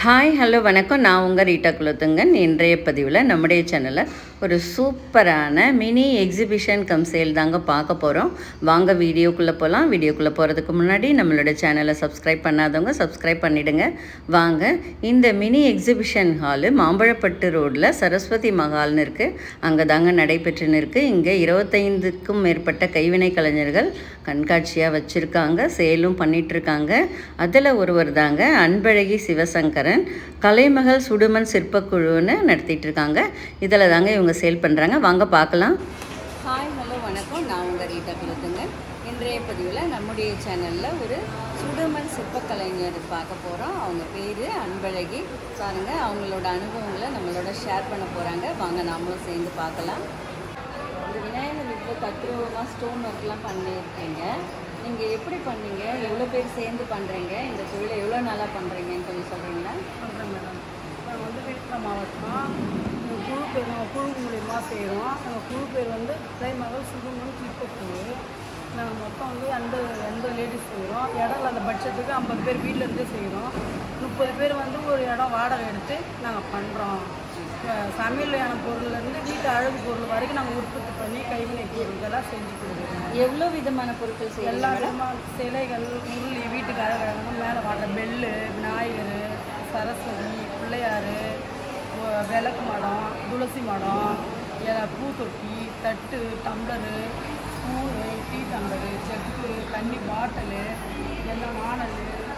Hi hello வணக்கம் நான் உங்கள் ரீட்டா குலத்துங்கன் இன்றைய பதிவில் நம்முடைய சேனலில் ஒரு சூப்பரான மினி எக்ஸிபிஷன் கம் சேல் தாங்க பார்க்க போகிறோம் வாங்க வீடியோக்குள்ளே போகலாம் வீடியோக்குள்ளே போகிறதுக்கு முன்னாடி நம்மளோட சேனலை சப்ஸ்கிரைப் பண்ணாதவங்க சப்ஸ்கிரைப் பண்ணிவிடுங்க வாங்க இந்த மினி எக்ஸிபிஷன் ஹாலு மாம்பழப்பட்டு ரோட்டில் சரஸ்வதி மஹால்னு இருக்குது அங்கே தாங்க நடைபெற்றுன்னு இருக்குது இங்கே இருபத்தைந்துக்கும் மேற்பட்ட கைவினை கலைஞர்கள் கண்காட்சியாக வச்சுருக்காங்க சேலும் பண்ணிகிட்ருக்காங்க அதில் ஒருவர் தாங்க அன்பழகி சிவசங்கரன் கலைமகள் சுடுமண் சிற்பக்குழுன்னு நடத்திட்டு இருக்காங்க இதில் தாங்க இவங்க சேல் பண்ணுறாங்க வாங்க பார்க்கலாம் ஹாய் ஹலோ வணக்கம் நான் உங்கள் ரீட்டா குலத்துங்க இன்றைய பதிவில் நம்முடைய சேனலில் ஒரு சுடுமண் சிற்பக்கலைஞர் பார்க்க போகிறோம் அவங்க பேர் அன்பழகி பாருங்க அவங்களோட அனுபவங்களை நம்மளோட ஷேர் பண்ண போகிறாங்க வாங்க நாமளும் சேர்ந்து பார்க்கலாம் இந்த விநாயகர் வீட்டில் தத்ரூபமாக ஸ்டோன் ஒர்க்லாம் பண்ணியிருக்கீங்க நீங்கள் எப்படி பண்ணீங்க எவ்வளோ பேர் சேர்ந்து பண்ணுறீங்க இந்த தொழிலை எவ்வளோ நாளாக பண்ணுறீங்கன்னு கொஞ்சம் சொல்கிறீங்களா பண்ணுறேன் மேடம் நாங்கள் வந்து விழுப்புரம் மாவட்டம் எங்கள் குழு பேர் நாங்கள் குழு மூலியமாக செய்கிறோம் எங்கள் குழு பேர் வந்து திரைமகள் சுகுமன் கிளிப்பக்குழு நாங்கள் மொத்தம் வந்து எண்பது எண்பது லேடிஸ் செய்கிறோம் இடம் இல்லாத பட்சத்துக்கு ஐம்பது பேர் வீட்டில் இருந்தே செய்கிறோம் முப்பது பேர் வந்து ஒரு இடம் வாடகை எடுத்து நாங்கள் பண்ணுறோம் சமையலான பொருள்லேருந்து வீட்டு அழகு பொருள் வரைக்கும் நாங்கள் உற்பத்தி பண்ணி கைவினை பொருட்களாக செஞ்சு கொடுக்குறோம் எவ்வளோ விதமான பொருட்கள் செய்யலாம் எல்லா விதமான சிலைகள் உருளி வீட்டுக்கு அழகழகான மேலே வாடுற பெல்லு விநாயகர் சரஸ்வதி பிள்ளையார் ஒ- விளக்கு மடம் துளசி மடம் எ- பூத்தொட்டி தட்டு tumbler spoon tea tumbler jug தண்ணி பாட்டிலு எல்லாம் மாடல்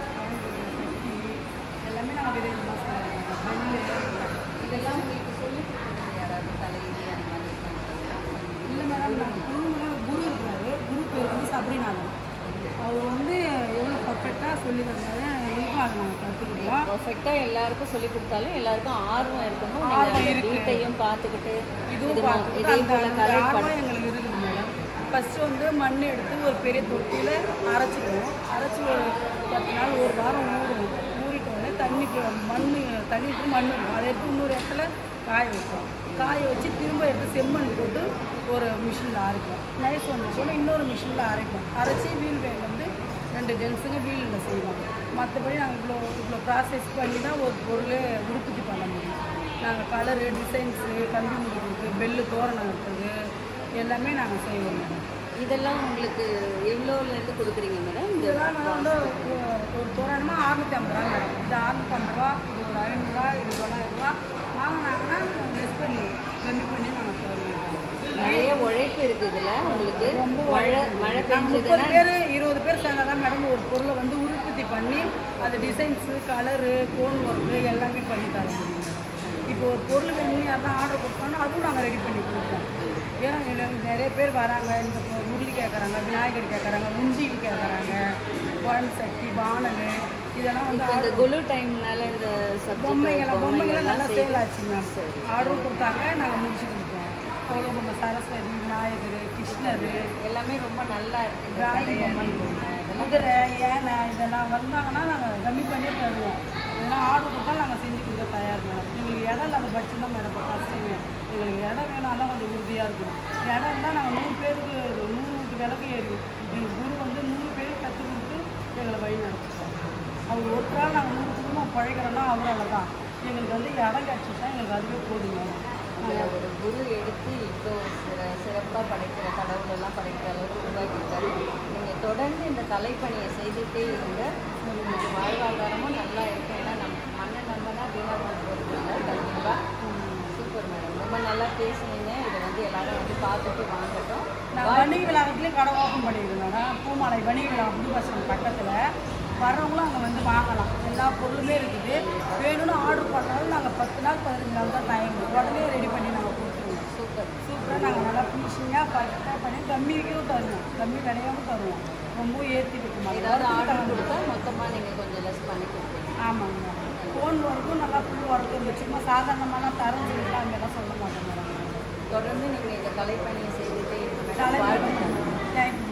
சட்டி எல்லாமே நாங்கள் விதவிதமாக செய்கிறோம் பெல்லு இதெல்லாம் உங்களுக்கு சொல்லி கொடுக்குறது யாராவது தலைவி அந்த மாதிரி பண்ணுறது இல்லை மேடம் நாங்கள் குழுவில் குரு இருக்கிறாரு குரு பேர் வந்து சபரிநாதன் அவர் வந்து எவ்வளோ பர்ஃபெக்டாக சொல்லி தந்தாரு எங்களுக்கும் அதை நாங்கள் கற்றுக்கிட்டோம் பர்ஃபெக்டாக எல்லாருக்கும் சொல்லி கொடுத்தாலும் எல்லாருக்கும் ஆர்வம் இருக்கணும் ஆர்வம் நீங்கள் இருக்கு. வீட்டையும் பார்த்துக்கிட்டு இதுவும் இது மா- பார்த்துக்கிட்டு இதே அந்த போல் அந்த கலை ஆர்வம் எங்களுக்கு இருக்குது மேடம் ஃபஸ்ட்டு வந்து மண் எடுத்து ஒரு பெரிய தொட்டியில் அரைச்சிக்குவோம் அரைச்சி ஒரு பத்து நாள் ஒரு வாரம் ஊறுவோம் ஊறிட்ட உடனே தண்ணிக்கு மண் தண்ணிக்கு மண் இருக்கும் அதை எடுத்து இன்னொரு இடத்துல காய வைப்போம் காய வச்சு திரும்ப எடுத்து செம்மண் போட்டு ஒரு மிஷினில் அரைப்போம் நைஸ் வந்து கூட இன்னொரு மிஷினில் அரைப்போம் அரைச்சி வீல் வேல் வந்து ரெண்டு ஜென்ஸுங்க வீலில் செய்வோம் மற்றபடி நாங்கள் இவ்வளோ இவ்வளோ ப்ராசஸ் பண்ணி தான் ஒரு பொருளை உற்பத்தி பண்ண முடியும் நாங்கள் கலரு டிசைன்ஸு கம்பி முடிக்கிறது பெல்லு தோரணம் இருக்குது எல்லாமே நாங்கள் செய்வோம் மேடம் இதெல்லாம் உங்களுக்கு எவ்வளோலேருந்து கொடுக்குறீங்க மேடம் இந்த இதெல்லாம் நான் வந்து ஒரு- ஒரு தோரணமாக அறுநூற்றி ஐம்பது ரூபா மேடம் இது அறுநூற்றி ஐம்பது ரூபா இது ஒரு ஐநூறுரூவா இது தொள்ளாயிரம் ரூபா வாங்கினாங்கன்னா லெஸ் பண்ணி கம்மி பண்ணி நாங்கள் தருவோம் நிறைய உழைப்பு இருக்குது இதில் உங்களுக்கு மழை மழை நாங்கள் முப்பது பெஞ்சதுன்னா பேர் இருபது பேர் சேர்ந்தால் தான் மேடம் ஒரு பொருளை வந்து உற்பத்தி பண்ணி அது டிசைன்ஸு கலரு கோன் ஒர்க்கு எல்லாமே பண்ணி தர முடியும் இப்போ ஒரு பொருள் வேணும்னு யாரும் ஆர்டர் கொடுத்தோம்னா அதுவும் நாங்கள் ரெடி பண்ணி கொடுப்போம் ஏன்னா எனக்கு நிறைய பேர் வராங்க இந்த பொ- உருளி கேட்குறாங்க விநாயகர் கேட்குறாங்க முந்திக்கு கேட்குறாங்க குழம்பு சட்டி வானல் இதெல்லாம் வந்து இப்போ இந்த குலு டைம்னால இந்த சப்ஜெக்ட் பொம்மைகளை பொம்மைகள்லாம் நல்லா சேல் ஆச்சு மேம் ஆர்டரும் கொடுத்தாங்க நாங்கள் முடிச்சு கொடுத்தோம் அவ்வளோ பொம்மை சரஸ்வதி விநாயகர் கிருஷ்ணர் எல்லாமே ரொம்ப நல்லா இருக்கு இந்த டிராயிங் கலையை பொம்மை நீங்க இதெல்லாம் குதிரை யானை இதெல்லாம் வந்தாங்கன்னா நாங்கள் கம்மி பண்ணி தருவோம் இதெல்லாம் ஆர்டர் கொடுத்தா நாங்கள் செஞ்சு கொடுக்க தயார் மேடம் எங்களுக்கு இடம் இல்லாத பட்சம் தான் மேடம் கஷ்டமே எங்களுக்கு இடம் வேணும் அதான் கொஞ்சம் உறுதியாக இருக்கும் இடம் இருந்தால் நாங்கள் நூறு பேருக்கு நூறு வீட்டு விளக்கு ஏறி எங்கள் குரு வந்து நூறு பேருக்கு கற்றுக் கொடுத்து எங்களை வழி நடத்துவோம் அவர் ஒருத்தரால் நாங்கள் நூறு குடும்பம் பழகிறோன்னா அவரால் தான் எங்களுக்கு வந்து இடம் கிடச்சிட்டா எங்களுக்கு அதுவே போதுங்க உங்களை ஒரு குரு எடுத்து இவ்வளோ சிற சிறப்பாக படைக்கிற கடவுள் எல்லாம் படைக்கிற அளவுக்கு உருவாக்கியிருக்காரு நீங்கள் தொடர்ந்து இந்த கலைப்பணியை செய்துகிட்டே இருங்க உங்களுக்கு வாழ்வாதாரமும் நல்லா இருக்கும் ஏன்னா நம்ம மண்ணை நம்பினா வீணாக போகிறது இல்லை கண்டிப்பாக சூப்பர் மேடம் ரொம்ப நல்லா பேசுனீங்க இதை வந்து எல்லாரும் வந்து பார்த்துட்டு வாங்கட்டும் நான் வணிக விழாவத்துலேயும் கடை ஓப்பன் பண்ணியிருக்கேன் மேடம் பூமாலை வணிக விழா புது பஸ் ஸ்டாண்ட் பக்கத்தில் வர்றவங்களும் அங்கே வந்து வாங்கலாம் எல்லா பொருளுமே இருக்குது வேணும்னு ஆர்டர் பண்ணாலும் நாங்கள் பத்து நாள் பதினஞ்சு நாள் தான் டைம் உடனே ரெடி பண்ணி நாங்கள் கொடுத்துருவோம் சூப்பர் சூப்பராக நாங்கள் நல்லா ஃபினிஷிங்காக பர்ஃபெக்டாக பண்ணி கம்மி விலையும் தருவோம் கம்மி விலையாகவும் தருவோம் ரொம்ப ஏற்றி வைக்க ஏதாவது மாட்டோம் ஆர்டர் கொடுத்தா மொத்தமாக நீங்கள் கொஞ்சம் லெஸ் பண்ணி கொடுப்பீங்க ஆமாங்க மேடம் ஃபோன் ஒர்க்கும் நல்லா ஃபுல் ஒர்க் இருந்துச்சு சும்மா சாதாரணமான தரம் சொல்லிட்டு அங்கெல்லாம் சொல்ல மாட்டோம் மேடம் தொடர்ந்து நீங்கள் இந்த கலைப்பணியை செய்துகிட்டே இருங்க தலைவர் மேடம் தேங்க்யூ